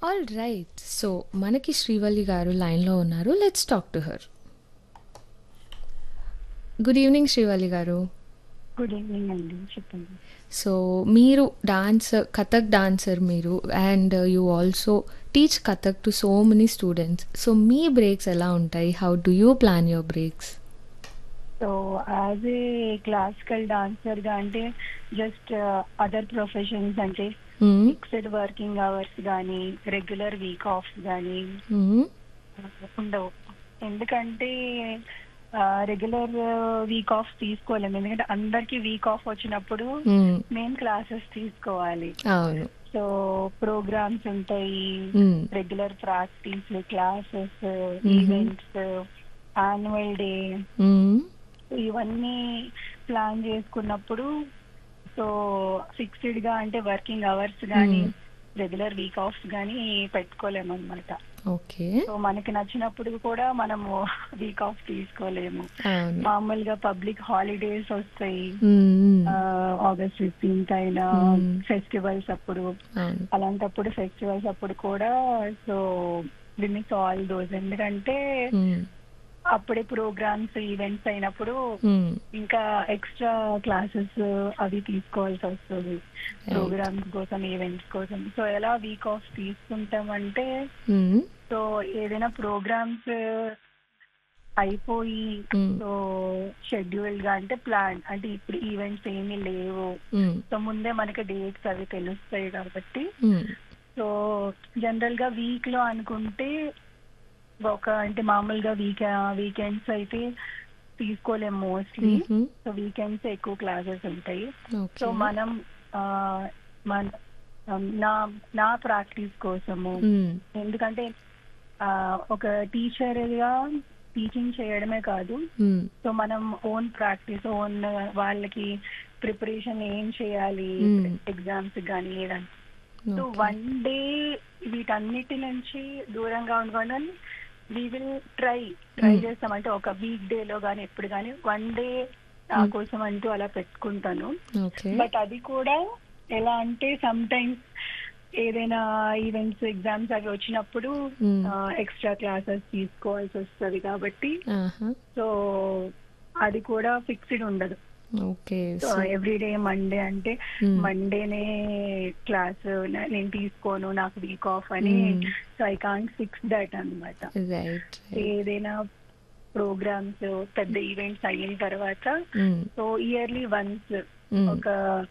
All right so మనకి శ్రీవల్లి గారు లైన్లో ఉన్నారు let's talk to her good evening Srivalli గారు గుడ్ ఈవినింగ్ అండి చెప్పండి సో మీరు డాన్సర్ కథక్ డాన్సర్ మీరు and you also teach Kathak to so many students so మీ బ్రేక్స్ ఎలా ఉంటాయి how do you plan your breaks so as a classical dancer గా అంటే జస్ట్ అదర్ ప్రొఫెషన్స్ అంటే ఫిక్స్డ్ వర్కింగ్ అవర్స్ కానీ రెగ్యులర్ వీక్ ఆఫ్ కానీ ఉండవు ఎందుకంటే రెగ్యులర్ వీక్ ఆఫ్ తీసుకోలేము ఎందుకంటే అందరికి వీక్ ఆఫ్ వచ్చినప్పుడు మేము క్లాసెస్ తీసుకోవాలి అవును సో ప్రోగ్రామ్స్ ఉంటాయి Mm. Regular practice classes Mhm. Events annual day Mm. ఇవన్నీ ప్లాన్ చేసుకున్నప్పుడు సో ఫిక్స్డ్ గా అంటే వర్కింగ్ అవర్స్ కానీ Mm. రెగ్యులర్ వీక్ ఆఫ్స్ కానీ పెట్టుకోలేము అనమాట ఓకే సో మనకి నచ్చినప్పుడు కూడా మనము వీక్ ఆఫ్ తీసుకోలేము అవును మామూలుగా పబ్లిక్ హాలిడేస్ వస్తాయి Mm. ఆగస్ట్ ఫిఫ్టీన్త్ అయినా Mm. ఫెస్టివల్స్ అప్పుడు అవును అలాంటప్పుడు ఫెస్టివల్స్ అప్పుడు కూడా సో మిస్ ఆల్ దోస్ ఎందుకంటే Mm. అప్పుడే ప్రోగ్రామ్స్ ఈవెంట్స్ అయినప్పుడు Mm. ఇంకా ఎక్స్ట్రా క్లాసెస్ అవి తీసుకోవాల్సి వస్తుంది ప్రోగ్రామ్స్ కోసం ఈవెంట్స్ కోసం సో ఎలా వీక్ ఆఫ్ తీసుకుంటామంటే Mm. సో ఏదైనా ప్రోగ్రామ్స్ అయిపోయి Mm. సో షెడ్యూల్డ్ గా అంటే ప్లాన్ అంటే ఇప్పుడు ఈవెంట్స్ ఏమీ లేవు Mm. సో ముందే మనకి డేట్స్ అవి తెలుస్తాయి కాబట్టి Mm. సో జనరల్ గా వీక్ లో అనుకుంటే ఒక అంటే మామూలుగా వీక్ వీకెండ్స్ అయితే తీసుకోలేము మోస్ట్లీ Mhm. సో వీకెండ్స్ ఎక్కువ క్లాసెస్ ఉంటాయి సో Okay. మనం ఆ, మన నా నా ప్రాక్టీస్ కోసము Mm. ఎందుకంటే ఆ, ఒక టీచర్ గా టీచింగ్ చేయడమే కాదు Mm. సో మనం ఓన్ ప్రాక్టీస్ ఓన్ వాళ్ళకి ప్రిపరేషన్ ఏం చేయాలి Hmm. ఎగ్జామ్స్ కానీ ఏదంటే సో Okay. వన్ డే వీటన్నిటి నుంచి దూరంగా ఉండకుండా we will try try Hmm. చేస్తాం అంటే ఒక వీక్ డే లో కానీ ఎప్పుడు కానీ వన్ డే నా Hmm. కోసం అంటూ అలా పెట్టుకుంటాను Okay. బట్ అది కూడా ఎలా అంటే సమ్ టైమ్స్ ఏదైనా ఈవెంట్స్ ఎగ్జామ్స్ అవి వచ్చినప్పుడు Hmm. ఎక్స్ట్రా క్లాసెస్ తీసుకోవాల్సి వస్తుంది కాబట్టి Uh-huh. సో అది కూడా ఫిక్స్డ్ ఉండదు Okay. So So, everyday Monday అంటే Hmm. మండేనే క్లాస్ నేను తీసుకోను నాకు వీక్ ఆఫ్ అని Hmm. So I can't fix that అనమాట right. right. ఏదైనా ప్రోగ్రామ్స్ పెద్ద ఈవెంట్స్ అయిన తర్వాత Mm. So yearly once Mm. ఒక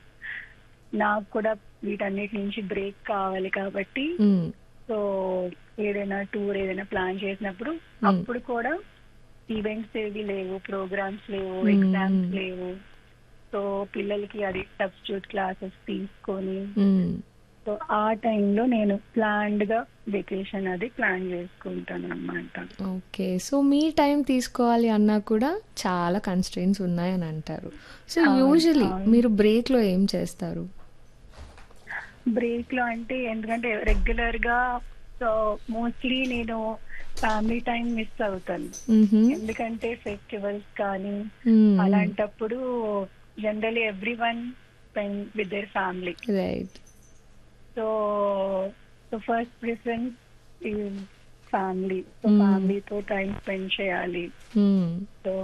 నాకు కూడా వీటన్నిటి నుంచి బ్రేక్ కావాలి కాబట్టి Mm. సో ఏదైనా టూర్ ఏదైనా ప్లాన్ చేసినప్పుడు Hmm. అప్పుడు కూడా ఈవెంట్స్ ఏవి లేవు ప్రోగ్రామ్స్ లేవు Hmm. ఎగ్జామ్స్ లేవు సో పిల్లలకి అది సబ్స్టిట్యూట్ క్లాసెస్ తీసుకొని Mm. సో ఆ టైంలో నేను ప్లాన్డ్ గా వెకేషన్ అది ప్లాన్ చేసుకుంటాను అనమాట ఓకే సో మీ టైం తీసుకోవాలి అన్నా కూడా చాలా కన్స్ట్రెయిన్స్ ఉన్నాయని అంటారు సో అవును, యూజువలీ అవును. మీరు బ్రేక్లో ఏం చేస్తారు బ్రేక్ లో అంటే ఎందుకంటే రెగ్యులర్ గా సో మోస్ట్లీ నేను ఫ్యామిలీ టైం మిస్ అవుతాను మ్హూ. ఎందుకంటే ఫెస్టివల్స్ కానీ మ్మ్. అలాంటప్పుడు generally everyone spend with their family right so so first preference family so Hmm. ఫ్యామిలీతో టైం స్పెండ్ చేయాలి మ్మ్. సో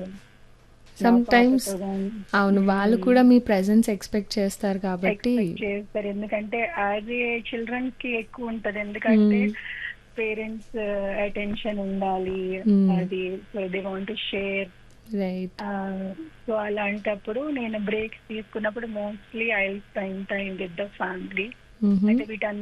సమ్ టైమ్స్ అవును వాళ్ళు కూడా మీ ప్రెజెన్స్ ఎక్స్పెక్ట్ చేస్తారు కాబట్టి చేస్తారు ఎందుకంటే యాజ్ ఏ చిల్డ్రన్ కి ఎక్కువ ఉంటది ఎందుకంటే Hmm. పేరెంట్స్ అటెన్షన్ ఉండాలి Hmm. అది so they want to share right so అలాంటప్పుడు నేను బ్రేక్స్ తీసుకున్నప్పుడు mostly I spend time with the family మ్హూ. అయితే వీటన్ని